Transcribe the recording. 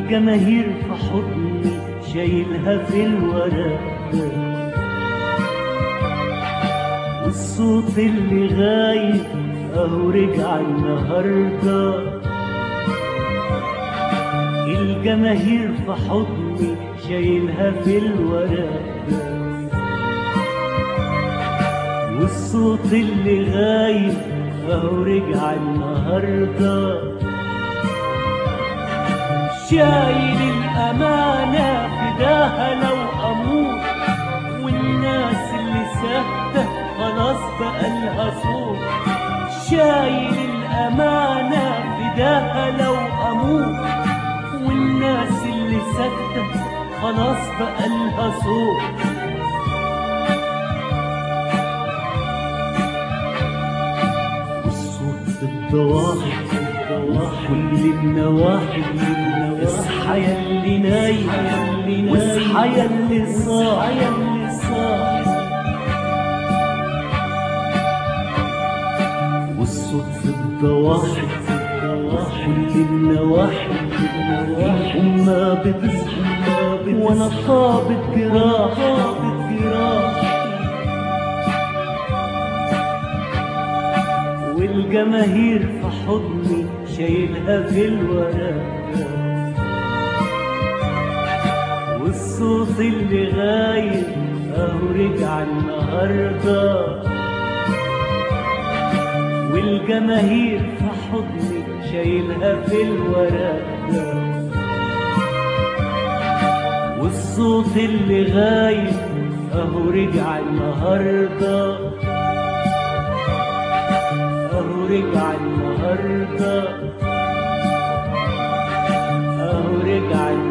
الجماهير في حضني شايلها في الورق والصوت اللي غايب اهو رجع النهارده الجماهير في حضني شايلها في الورق والصوت اللي غايب اهو رجع النهارده شايل الأمانة فداها لو أموت والناس اللي ساكتة خلاص بقى لها صوت شايل الأمانة فداها لو أموت والناس اللي ساكتة خلاص بقى لها صوت والصوت بالضواحي كل النواحي اصحى يا اللي نايم واصحى يا اللي صاحي والصوت في الضواحي كل النواحي الحمى بتصحى وانا طابت جراح والجماهير في حضني شايلها في الورق والصوت اللي غايب اهو رجع النهارده والجماهير في حضني شايلها في الورق والصوت اللي غايب اهو رجع النهارده اهو رجع النهارده اهو رجع